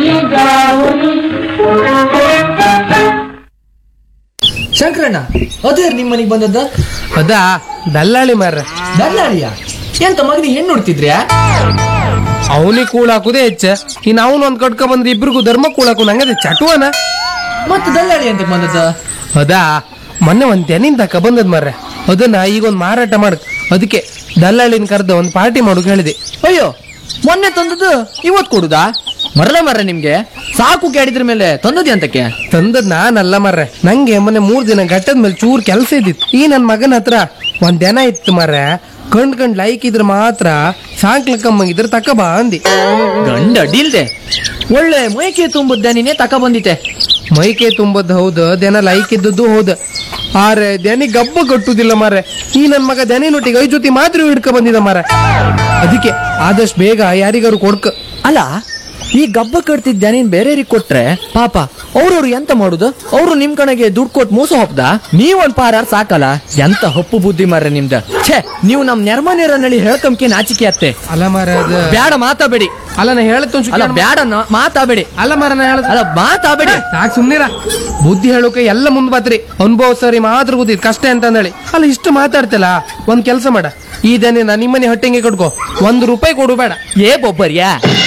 ಶಂಕರಣ್ಣ ಅದೇ ನಿಮ್ಮ ಮನೆಗೆ ಬಂದದ್ದ ಅದಾ ದಲ್ಲಾಳಿ ಮಾರ್ರೆ ದಲ್ಲಾಳಿಯ ಎಂತ ಮಗನಿಗೆ ಹೆಣ್ಣು ನೋಡ್ತಿದ್ರ್ಯಾ ಅವನಿಗೆ ಕೂಳಾಕುದೇ ಹೆಚ್ಚ ಇನ್ ಅವನು ಒಂದ್ ಕಟ್ಕ ಬಂದ್ರೆ ಇಬ್ರಿಗೂ ಧರ್ಮ ಕೂಳಾಕು ನಂಗದೆ ಚಟುವನ ಮತ್ತೆ ದಲ್ಲಾಳಿ ಅಂತ ಬಂದದ್ದ ಅದಾ ಮೊನ್ನೆ ಒಂದ್ ತೆನಿನ್ ತಕ ಬಂದದ್ ಮಾರ್ರೆ ಅದನ್ನ ಈಗ ಒಂದ್ ಮಾರಾಟ ಮಾಡಕ್ ಅದಕ್ಕೆ ದಲ್ಲಾಳಿನ ಕರೆದ ಒಂದ್ ಪಾರ್ಟಿ ಮಾಡೋಕ್ ಹೇಳಿದೆ ಅಯ್ಯೋ ಮೊನ್ನೆ ತಂದದ್ದು ಇವತ್ ಕೊಡುದಾ ಮರಲ ಮರ ನಿಮ್ಗೆ ಸಾಕು ಕೇಳಿದ್ರ ಮೇಲೆ ತಂದದ್ದಿ ಅಂತಕ್ಕೆ ತಂದದ್ ನಾನಲ್ಲ ಮಾರ್ರೆ ನಂಗೆ ಮೊನ್ನೆ ಮೂರ್ ದಿನ ಗಟ್ಟದ ಮೇಲೆ ಚೂರ್ ಕೆಲಸ ಇದ್ದಿತ್ತು ಈ ನನ್ ಮಗನ ಹತ್ರ ಒಂದ್ ದನ ಇತ್ತು ಮಾರ್ರೆ ಕಂಡ್ ಕಂಡ್ ಲೈಕ್ ಇದ್ರ ಮಾತ್ರ ಸಾಕ್ಲಕ್ಕಮ್ಮಂಗಿದ್ರ ತಕ ಬಾ ಅಂದಿ ಗಂಡ ಅಡ್ಡಿಲ್ದೆ ಒಳ್ಳೆ ಮೈಕೆ ತುಂಬುದ್ದ ನೀನೇ ತಕ ಬಂದಿತ್ತೆ ಮೈಕೆ ತುಂಬದ್ ಹೌದು ದನ ಲೈಕ್ ಇದ್ದದ್ದು ಹೌದು ಆರೆ ದನಿ ಗಬ್ಬ ಕಟ್ಟುದಿಲ್ಲ ಮಾರೆ ಈ ನನ್ ಮಗ ದನಿನೊಟ್ಟಿಗೆ ಐ ಜೊತೆ ಮಾತ್ರ ಹಿಡ್ಕ ಬಂದಿದ ಮಾರ ಅದಕ್ಕೆ ಆದಷ್ಟು ಬೇಗ ಯಾರಿಗಾರು ಕೊಡ್ಕ ಅಲ್ಲ ಈ ಗಬ್ಬ ಕಟ್ತಿದ್ದ ನೀನ್ ಬೇರೆಯವ್ರಿಗೆ ಕೊಟ್ರೆ ಪಾಪ ಅವ್ರವ್ರು ಎಂತ ಮಾಡುದು ಅವ್ರು ನಿಮ್ ಕಣಗೆ ದುಡ್ಡು ಕೊಟ್ಟು ಮೋಸ ಹೊಪ್ದ ನೀವೊಂದ್ ಪಾರಾರ್ ಸಾಕಲ್ಲ ಎಂತ ಹೊಪ್ಪು ಬುದ್ಧಿ ಮಾರ್ರೆ ನಿಮ್ದ ಛೇ ನೀವು ನಮ್ ನೆರ್ಮನೇರನಲ್ಲಿ ಹೇಳ್ಕಂಕೆ ನಾಚಿಕೆ ಅತ್ತೆ ಅಲ್ಲ ಮಾರ ಅದ ಬ್ಯಾಡ ಮಾತಾಬೇಡಿ ಅಲ್ಲ ನಾ ಹೇಳತ್ ಒಂಚೂರ್ ಅಲ್ಲ ಕೇಳ್- ಬ್ಯಾಡ ನ- ಮಾತಾಬೇಡಿ ಅಲ್ಲ ಮಾರ ನಾ ಹೇಳದ್ ಅಲ್ಲ ಮಾತಾಬೇಡಿ ಸಾಕ್ ಸುಮ್ನಿರ ಬುದ್ಧಿ ಹೇಳೋಕೆ ಎಲ್ಲ ಮುಂದ್ ಬಾತ್ರಿ ಅನುಭವ ಸರಿ ಮಾತ್ರ ಗೊತ್ತಿದ್ ಕಷ್ಟ ಅಂತ ಅಂದೇಳಿ ಅಲ್ಲ ಇಷ್ಟು ಮಾತಾಡ್ತಿಲ್ಲ ಒಂದ್ ಕೆಲಸ ಮಾಡ ಈ ದನಿನ ನಿಮ್ಮನೆ ಹೊಟ್ಟೆಗೆ ಕಟ್ಕೋ ಒಂದ್ ರೂಪಾಯಿ ಕೊಡು ಬೇಡ ಏ ಬೊಬ್ಬರ್ಯಾ